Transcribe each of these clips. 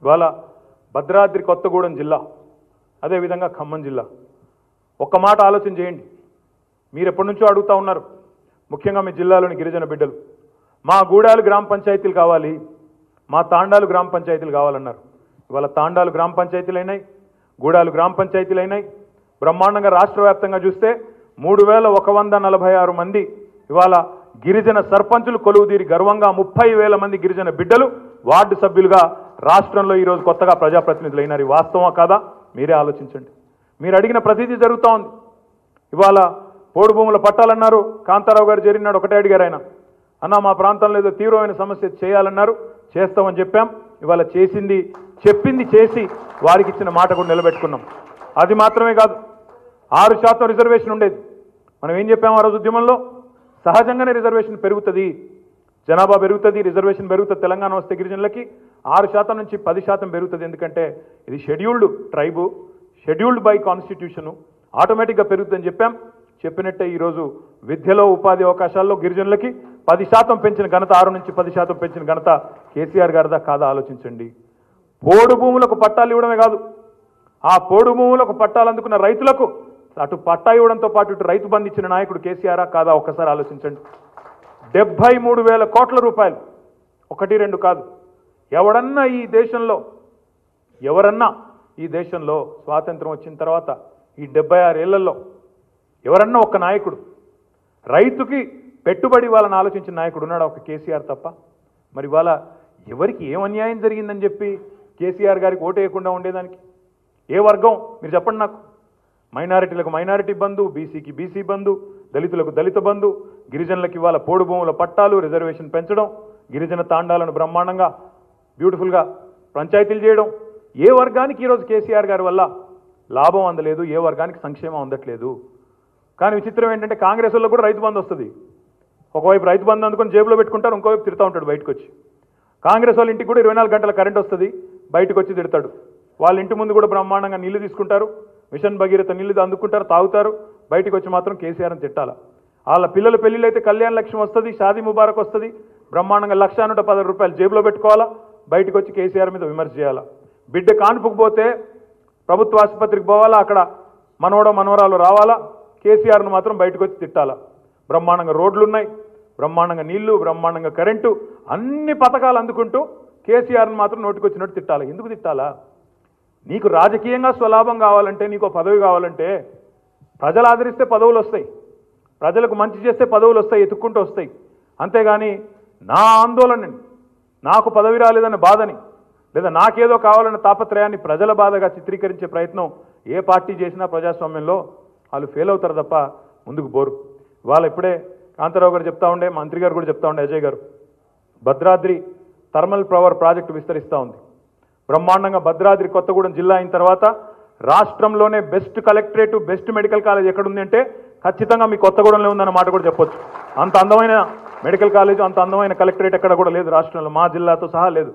ఇవాళ భద్రాద్రి కొత్తగూడెం జిల్లా అదేవిధంగా ఖమ్మం జిల్లా ఒక్క మాట ఆలోచన చేయండి మీరు ఎప్పటి నుంచో అడుగుతా ఉన్నారు ముఖ్యంగా మీ జిల్లాలోని గిరిజన బిడ్డలు మా గూడాలు గ్రామ పంచాయతీలు కావాలి మా తాండాలు గ్రామ పంచాయతీలు కావాలన్నారు ఇవాళ తాండాలు గ్రామ పంచాయతీలు అయినాయి గూడాలు గ్రామ పంచాయతీలు అయినాయి బ్రహ్మాండంగా రాష్ట్ర వ్యాప్తంగా చూస్తే మూడు వేల ఒక వంద నలభై ఆరు మంది ఇవాళ గిరిజన సర్పంచులు కొలువుదీరి గర్వంగా ముప్పై వేల మంది గిరిజన బిడ్డలు వార్డు సభ్యులుగా రాష్ట్రంలో ఈరోజు కొత్తగా ప్రజాప్రతినిధులు అయినారు ఇది వాస్తవం కాదా మీరే ఆలోచించండి మీరు అడిగిన ప్రతిదీ జరుగుతూ ఉంది ఇవాళ పోడు భూముల పట్టాలన్నారు కాంతారావు గారు జరిగినాడు ఒకటే అడిగారు ఆయన అన్న మా ప్రాంతంలో ఏదో తీవ్రమైన సమస్య చేయాలన్నారు చేస్తామని చెప్పాం ఇవాళ చేసింది చెప్పింది చేసి వారికి ఇచ్చిన మాట కూడా నిలబెట్టుకున్నాం అది మాత్రమే కాదు ఆరు శాతం రిజర్వేషన్ ఉండేది మనం ఏం చెప్పాం ఆ రోజు ఉద్యమంలో సహజంగానే రిజర్వేషన్ పెరుగుతుంది జనాభా పెరుగుతుంది రిజర్వేషన్ పెరుగుతుంది తెలంగాణ వస్తే గిరిజనులకి ఆరు శాతం నుంచి పది శాతం పెరుగుతుంది ఎందుకంటే ఇది scheduled tribe scheduled by constitution ఆటోమేటిక్గా పెరుగుతుందని చెప్పాం చెప్పినట్టే ఈరోజు విద్యలో ఉపాధి అవకాశాల్లో గిరిజనులకి పది శాతం పెంచిన ఘనత ఆరు నుంచి పది శాతం పెంచిన ఘనత కేసీఆర్ గారిదా కాదా ఆలోచించండి పోడు భూములకు పట్టాలు ఇవ్వడమే కాదు ఆ పోడు భూములకు పట్టాలు అందుకున్న రైతులకు అటు పట్టా ఇవ్వడంతో పాటు ఇటు రైతు బంధు ఇచ్చిన నాయకుడు కేసీఆరా కాదా ఒక్కసారి ఆలోచించండి డెబ్బై మూడు వేల కోట్ల రూపాయలు ఒకటి రెండు కాదు ఎవడన్నా ఈ దేశంలో ఎవరన్నా ఈ దేశంలో స్వాతంత్రం వచ్చిన తర్వాత ఈ డెబ్బై ఆరేళ్లలో ఎవరన్నా ఒక నాయకుడు రైతుకి పెట్టుబడి వాళ్ళని ఆలోచించిన నాయకుడు ఉన్నాడు ఒక కేసీఆర్ తప్ప మరి ఇవాళ ఎవరికి ఏం అన్యాయం జరిగిందని చెప్పి కేసీఆర్ గారికి ఓటేయకుండా ఉండేదానికి ఏ వర్గం మీరు చెప్పండి నాకు మైనారిటీలకు మైనారిటీ బంధు బీసీకి బీసీ బంధు దళితులకు దళిత బంధు గిరిజనులకు ఇవాళ పోడు భూముల పట్టాలు రిజర్వేషన్ పెంచడం గిరిజన తాండాలను బ్రహ్మాండంగా బ్యూటిఫుల్గా పంచాయతీలు చేయడం ఏ వర్గానికి ఈరోజు కేసీఆర్ గారి వల్ల లాభం అందలేదు ఏ వర్గానికి సంక్షేమం అందట్లేదు కానీ విచిత్రం ఏంటంటే కాంగ్రెస్ వాళ్ళు కూడా రైతు బంధు వస్తుంది ఒకవైపు రైతు బంధు అందుకొని జేబులో పెట్టుకుంటారు ఇంకోవైపు తిడతా ఉంటాడు బయటకు వచ్చి కాంగ్రెస్ వాళ్ళ ఇంటికి కూడా ఇరవై నాలుగు గంటల కరెంట్ వస్తుంది బయటకు వచ్చి తిడతాడు వాళ్ళ ఇంటి ముందు కూడా బ్రహ్మాండంగా నీళ్లు తీసుకుంటారు మిషన్ భగీరథ నీళ్లు అందుకుంటారు తాగుతారు బయటకు వచ్చి మాత్రం కేసీఆర్ని తిట్టాల వాళ్ళ పిల్లల పెళ్లిళ్ళు అయితే కళ్యాణ లక్ష్యం వస్తుంది షాదీ ముబారక్ వస్తుంది బ్రహ్మాండంగా లక్ష నూట పది రూపాయలు జేబులో పెట్టుకోవాలా బయటకు వచ్చి కేసీఆర్ మీద విమర్శ చేయాలా బిడ్డ కాన్పుకు పోతే ప్రభుత్వ ఆసుపత్రికి పోవాలా అక్కడ మనవడ మనవరాలు రావాలా కేసీఆర్ను మాత్రం బయటకు వచ్చి తిట్టాలా బ్రహ్మాండంగా రోడ్లు ఉన్నాయి బ్రహ్మాండంగా నీళ్లు బ్రహ్మాండంగా కరెంటు అన్ని పథకాలు అందుకుంటూ కేసీఆర్ని మాత్రం నోటికొచ్చినట్టు తిట్టాలా ఎందుకు తిట్టాలా నీకు రాజకీయంగా స్వలాభం కావాలంటే నీకు ఓ పదవి కావాలంటే ప్రజలు ఆదరిస్తే పదవులు వస్తాయి ప్రజలకు మంచి చేస్తే పదవులు వస్తాయి ఎత్తుక్కుంటూ వస్తాయి అంతేగాని నా ఆందోళనని నాకు పదవి రాలేదన్న బాధని లేదా నాకేదో కావాలన్న తాపత్రయాన్ని ప్రజల బాధగా చిత్రీకరించే ప్రయత్నం ఏ పార్టీ చేసినా ప్రజాస్వామ్యంలో వాళ్ళు ఫెయిల్ అవుతారు తప్ప ముందుకు పోరు వాళ్ళు ఇప్పుడే కాంతారావు గారు చెప్తా ఉండే మంత్రి గారు కూడా చెప్తా ఉండే Ajay garu Bhadradri thermal power project విస్తరిస్తూ ఉంది బ్రహ్మాండంగా భద్రాద్రి కొత్తగూడెం జిల్లా అయిన తర్వాత రాష్ట్రంలోనే best collectorate best medical college ఎక్కడుంది అంటే ఖచ్చితంగా మీ కొత్తగూడెంలో ఉందన్న మాట కూడా చెప్పొచ్చు అంత అందమైన మెడికల్ కాలేజ్ అంత అందమైన కలెక్టరేట్ ఎక్కడ కూడా లేదు రాష్ట్రంలో మా జిల్లాతో సహా లేదు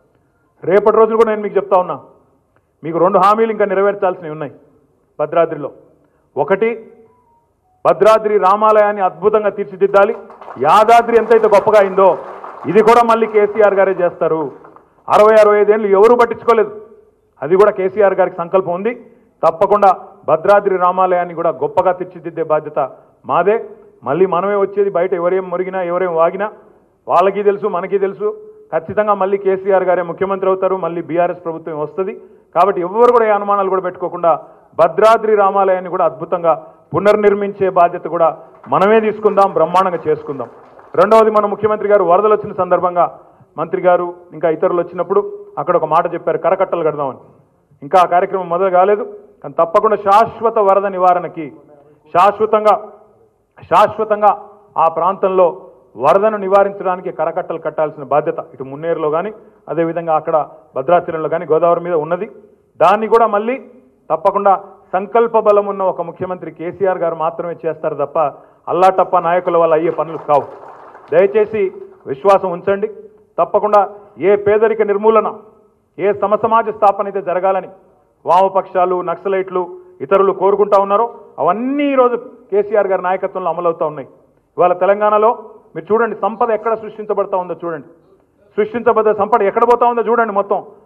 రేపటి రోజులు కూడా నేను మీకు చెప్తా ఉన్నా మీకు రెండు హామీలు ఇంకా నెరవేర్చాల్సినవి ఉన్నాయి భద్రాద్రిలో ఒకటి భద్రాద్రి రామాలయాన్ని అద్భుతంగా తీర్చిదిద్దాలి యాదాద్రి ఎంతైతే గొప్పగా అయిందో ఇది కూడా మళ్ళీ కేసీఆర్ గారే చేస్తారు అరవై అరవై ఐదేళ్ళు ఎవరు పట్టించుకోలేదు అది కూడా కేసీఆర్ గారికి సంకల్పం ఉంది తప్పకుండా భద్రాద్రి రామాలయాన్ని కూడా గొప్పగా తీర్చిదిద్దే బాధ్యత మాదే మళ్ళీ మనమే వచ్చేది బయట ఎవరేం మురిగినా ఎవరేం వాగినా వాళ్ళకి తెలుసు మనకి తెలుసు ఖచ్చితంగా మళ్ళీ కేసీఆర్ గారే ముఖ్యమంత్రి అవుతారు మళ్ళీ బీఆర్ఎస్ ప్రభుత్వం వస్తుంది కాబట్టి ఎవరు కూడా ఏ అనుమానాలు కూడా పెట్టుకోకుండా భద్రాద్రి రామాలయాన్ని కూడా అద్భుతంగా పునర్నిర్మించే బాధ్యత కూడా మనమే తీసుకుందాం బ్రహ్మాండంగా చేసుకుందాం రెండవది మన ముఖ్యమంత్రి గారు వరదలు వచ్చిన సందర్భంగా మంత్రి గారు ఇంకా ఇతరులు వచ్చినప్పుడు అక్కడ ఒక మాట చెప్పారు కరకట్టలు కడదామని ఇంకా ఆ కార్యక్రమం మొదలు కాలేదు కానీ తప్పకుండా శాశ్వత వరద నివారణకి శాశ్వతంగా శాశ్వతంగా ఆ ప్రాంతంలో వరదను నివారించడానికి కరకట్టలు కట్టాల్సిన బాధ్యత ఇటు మున్నేరులో కానీ అదేవిధంగా అక్కడ భద్రాచలంలో కానీ గోదావరి మీద ఉన్నది దాన్ని కూడా మళ్ళీ తప్పకుండా సంకల్ప బలం ఉన్న ఒక ముఖ్యమంత్రి కేసీఆర్ గారు మాత్రమే చేస్తారు తప్ప అల్లాటప్ప నాయకుల వల్ల అయ్యే పనులు కావు దయచేసి విశ్వాసం ఉంచండి తప్పకుండా ఏ పేదరిక నిర్మూలన ఏ సమసమాజ స్థాపన అయితే జరగాలని వామపక్షాలు నక్సలైట్లు ఇతరులు కోరుకుంటా ఉన్నారో అవన్నీ ఈరోజు కేసీఆర్ గారి నాయకత్వంలో అమలవుతా ఉన్నాయి ఇవాళ తెలంగాణలో మీరు చూడండి సంపద ఎక్కడ సృష్టించబడతా ఉందో చూడండి సృష్టించబడ్డ సంపద ఎక్కడ పోతా ఉందో చూడండి మొత్తం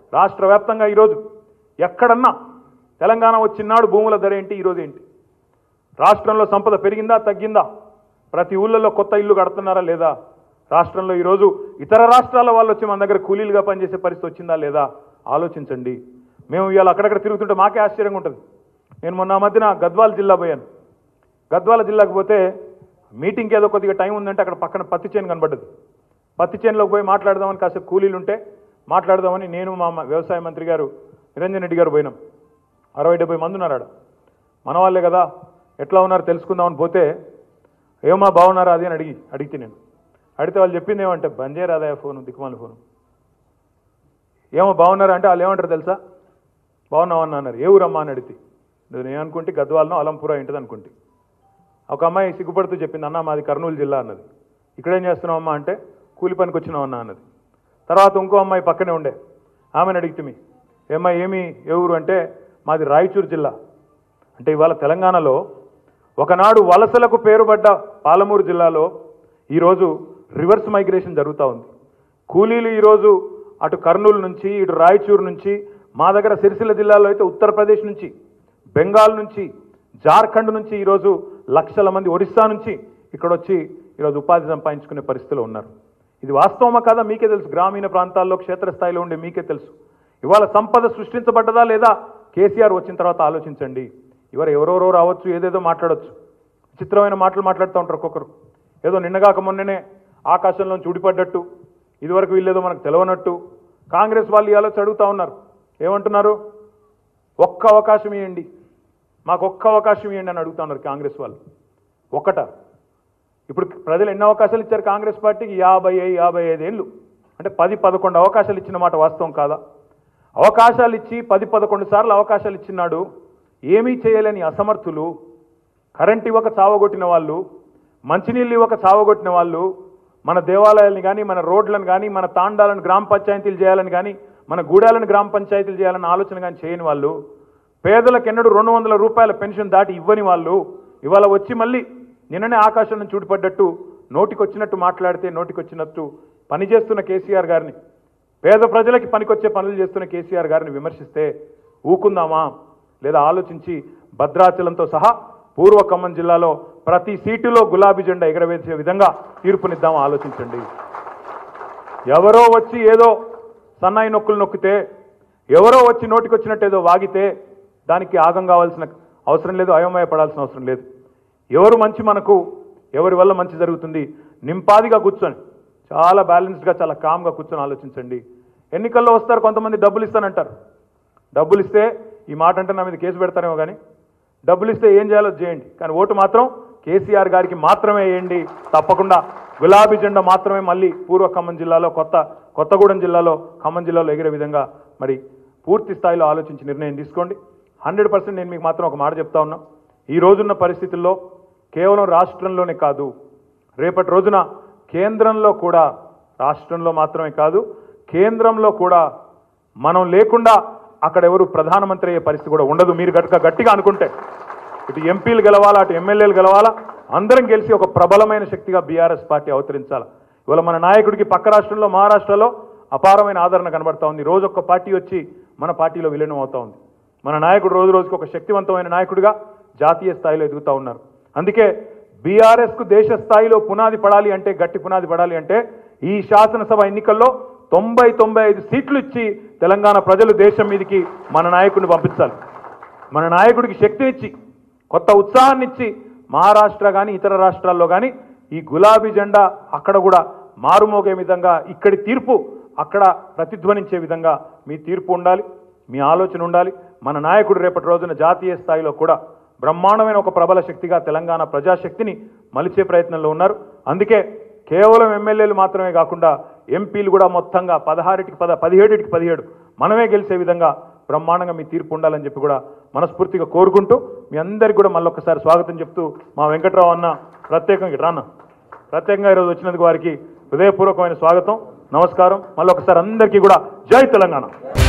రాష్ట్ర వ్యాప్తంగా ఈరోజు ఎక్కడన్నా తెలంగాణ వచ్చినాడు భూముల ధర ఏంటి ఈరోజు ఏంటి రాష్ట్రంలో సంపద పెరిగిందా తగ్గిందా ప్రతి ఊళ్ళలో కొత్త ఇల్లు కడుతున్నారా లేదా రాష్ట్రంలో ఈరోజు ఇతర రాష్ట్రాల వాళ్ళు వచ్చి మన దగ్గర కూలీలుగా పనిచేసే పరిస్థితి వచ్చిందా లేదా ఆలోచించండి మేము ఇవాళ అక్కడక్కడ తిరుగుతుంటే మాకే ఆశ్చర్యంగా ఉంటుంది నేను మొన్న ఆ మధ్యన గద్వాల జిల్లా పోయాను గద్వాల జిల్లాకు పోతే మీటింగ్కి ఏదో కొద్దిగా టైం ఉందంటే అక్కడ పక్కన పత్తి చేను కనబడ్డది పత్తి చేనులోకి పోయి మాట్లాడదామని కాసేపు కూలీలు ఉంటే మాట్లాడదామని నేను మా మ- వ్యవసాయ మంత్రి గారు నిరంజన్ రెడ్డి గారు పోయినాం అరవై డెబ్బై మంది ఉన్నారు ఆడ మన వాళ్ళే కదా ఎట్లా ఉన్నారు తెలుసుకుందామని పోతే ఏమా బాగున్నారా అది అని అడిగి అడిగితే నేను అడిగితే వాళ్ళు చెప్పింది ఏమంటే బంద్ చేయరాదా ఫోను దిక్కుమాల ఫోను ఏమో బాగున్నారా అంటే వాళ్ళు ఏమంటారు తెలుసా బాగున్నావన్నా అన్నారు ఏ ఊరమ్మా అని అడిగితే నేను ఏమనుకుంటే గద్వాలను అలంపుర ఏంటిది అనుకుంటే ఒక అమ్మాయి సిగ్గుపడుతూ చెప్పింది అన్న మాది కర్నూలు జిల్లా అన్నది ఇక్కడేం చేస్తున్నావమ్మా అంటే కూలి పనికి వచ్చినావన్నా అన్నది తర్వాత ఇంకో అమ్మాయి పక్కనే ఉండే ఆమెను అడిగితే ఏమ్మా ఏమి ఏ ఊరు అంటే మాది రాయచూరు జిల్లా అంటే ఇవాళ తెలంగాణలో ఒకనాడు వలసలకు పేరుపడ్డ పాలమూరు జిల్లాలో ఈరోజు రివర్స్ మైగ్రేషన్ జరుగుతూ ఉంది కూలీలు ఈరోజు అటు కర్నూలు నుంచి ఇటు రాయచూరు నుంచి మా దగ్గర సిరిసిల్ల జిల్లాలో అయితే ఉత్తరప్రదేశ్ నుంచి బెంగాల్ నుంచి జార్ఖండ్ నుంచి ఈరోజు లక్షల మంది ఒరిస్సా నుంచి ఇక్కడ వచ్చి ఈరోజు ఉపాధి సంపాదించుకునే పరిస్థితిలో ఉన్నారు ఇది వాస్తవమా కాదా మీకే తెలుసు గ్రామీణ ప్రాంతాల్లో క్షేత్రస్థాయిలో ఉండే మీకే తెలుసు ఇవాళ సంపద సృష్టించబడ్డదా లేదా కేసీఆర్ వచ్చిన తర్వాత ఆలోచించండి ఇవాళ ఎవరెవరో రావచ్చు ఏదేదో మాట్లాడొచ్చు విచిత్రమైన మాటలు మాట్లాడుతూ ఉంటారు ఒక్కొక్కరు ఏదో నిన్నగాక మొన్ననే ఆకాశంలో చూడిపడ్డట్టు ఇదివరకు వీళ్ళేదో మనకు తెలియనట్టు కాంగ్రెస్ వాళ్ళు ఇవాళ అడుగుతా ఉన్నారు ఏమంటున్నారు ఒక్క అవకాశం ఇవ్వండి మాకు ఒక్క అవకాశం ఇవ్వండి అని అడుగుతా ఉన్నారు కాంగ్రెస్ వాళ్ళు ఒక్కట ఇప్పుడు ప్రజలు ఎన్ని అవకాశాలు ఇచ్చారు కాంగ్రెస్ పార్టీకి యాభై ఐ- యాభై ఐదేళ్ళు అంటే పది పదకొండు అవకాశాలు ఇచ్చిన మాట వాస్తవం కాదా అవకాశాలు ఇచ్చి పది పదకొండు సార్లు అవకాశాలు ఇచ్చినాడు ఏమీ చేయలేని అసమర్థులు కరెంట్ ఇవ్వక చావగొట్టిన వాళ్ళు మంచినీళ్ళు ఇవ్వక చావగొట్టిన వాళ్ళు మన దేవాలయాలను కానీ మన రోడ్లను కానీ మన తాండాలను గ్రామ పంచాయతీలు చేయాలని కానీ మన గూడాలను గ్రామ పంచాయతీలు చేయాలన్న ఆలోచన కానీ చేయని వాళ్ళు పేదలకు ఎన్నడూ రెండు వందల రూపాయల పెన్షన్ దాటి ఇవ్వని వాళ్ళు ఇవాళ వచ్చి మళ్ళీ నిన్ననే ఆకాశం నుంచి చూడిపడ్డట్టు నోటికొచ్చినట్టు మాట్లాడితే నోటికొచ్చినట్టు పనిచేస్తున్న కేసీఆర్ గారిని పేద ప్రజలకి పనికొచ్చే పనులు చేస్తున్న కేసీఆర్ గారిని విమర్శిస్తే ఊకుందామా లేదా ఆలోచించి భద్రాచలంతో సహా పూర్వ ఖమ్మం జిల్లాలో ప్రతి సీటులో గులాబీ జెండా ఎగరవేసే విధంగా తీర్పునిద్దామా ఆలోచించండి ఎవరో వచ్చి ఏదో సన్నాయి నొక్కులు నొక్కితే ఎవరో వచ్చి నోటికొచ్చినట్టు ఏదో వాగితే దానికి ఆగం కావాల్సిన అవసరం లేదు అయోమయపడాల్సిన అవసరం లేదు ఎవరు మంచి మనకు ఎవరి వల్ల మంచి జరుగుతుంది నింపాదిగా కూర్చొని చాలా బ్యాలెన్స్డ్గా చాలా కామ్గా కూర్చొని ఆలోచించండి ఎన్నికల్లో వస్తారు కొంతమంది డబ్బులు ఇస్తానంటారు డబ్బులు ఇస్తే ఈ మాట అంటే నా మీద కేసు పెడతారేమో కానీ డబ్బులు ఇస్తే ఏం చేయాలో చేయండి కానీ ఓటు మాత్రం కేసీఆర్ గారికి మాత్రమే వేయండి తప్పకుండా గులాబీ జెండా మాత్రమే మళ్ళీ పూర్వ ఖమ్మం జిల్లాలో కొత్త కొత్తగూడెం జిల్లాలో ఖమ్మం జిల్లాలో ఎగిరే విధంగా మరి పూర్తి స్థాయిలో ఆలోచించి నిర్ణయం తీసుకోండి హండ్రెడ్ పర్సెంట్ నేను మీకు మాత్రం ఒక మాట చెప్తా ఉన్నా ఈ రోజున్న పరిస్థితుల్లో కేవలం రాష్ట్రంలోనే కాదు రేపటి రోజున కేంద్రంలో కూడా రాష్ట్రంలో మాత్రమే కాదు కేంద్రంలో కూడా మనం లేకుండా అక్కడ ఎవరు ప్రధానమంత్రి అయ్యే పరిస్థితి కూడా ఉండదు మీరు గట్టిగా గట్టిగా అనుకుంటే ఇటు ఎంపీలు గెలవాలా అటు ఎమ్మెల్యేలు గెలవాలా అందరం గెలిచి ఒక ప్రబలమైన శక్తిగా బీఆర్ఎస్ పార్టీ అవతరించాలి ఇవాళ మన నాయకుడికి పక్క రాష్ట్రంలో మహారాష్ట్రలో అపారమైన ఆదరణ కనబడతా ఉంది రోజు ఒక్క పార్టీ వచ్చి మన పార్టీలో విలీనం అవుతా ఉంది మన నాయకుడు రోజు రోజుకి ఒక శక్తివంతమైన నాయకుడిగా జాతీయ స్థాయిలో ఎదుగుతూ ఉన్నారు అందుకే బీఆర్ఎస్ కు దేశ స్థాయిలో పునాది పడాలి అంటే గట్టి పునాది పడాలి అంటే ఈ శాసనసభ ఎన్నికల్లో తొంభై తొంభై ఐదు సీట్లు ఇచ్చి తెలంగాణ ప్రజలు దేశం మీదకి మన నాయకుడిని పంపించాలి మన నాయకుడికి శక్తినిచ్చి కొత్త ఉత్సాహాన్ని ఇచ్చి మహారాష్ట్ర కానీ ఇతర రాష్ట్రాల్లో కానీ ఈ గులాబీ జెండా అక్కడ కూడా మారుమోగే విధంగా ఇక్కడి తీర్పు అక్కడ ప్రతిధ్వనించే విధంగా మీ తీర్పు ఉండాలి మీ ఆలోచన ఉండాలి మన నాయకుడు రేపటి రోజున జాతీయ స్థాయిలో కూడా బ్రహ్మాండమైన ఒక ప్రబల శక్తిగా తెలంగాణ ప్రజాశక్తిని మలిచే ప్రయత్నంలో ఉన్నారు అందుకే కేవలం ఎమ్మెల్యేలు మాత్రమే కాకుండా ఎంపీలు కూడా మొత్తంగా పదహారుటికి పద పదిహేడుటికి పదిహేడు మనమే గెలిచే విధంగా బ్రహ్మాండంగా మీ తీర్పు ఉండాలని చెప్పి కూడా మనస్ఫూర్తిగా కోరుకుంటూ మీ అందరికి కూడా మళ్ళొకసారి స్వాగతం చెప్తూ మా వెంకట్రావు అన్న ప్రత్యేకంగా రాన్న ప్రత్యేకంగా ఈరోజు వచ్చినందుకు వారికి హృదయపూర్వకమైన స్వాగతం నమస్కారం మళ్ళొకసారి అందరికీ కూడా జై తెలంగాణ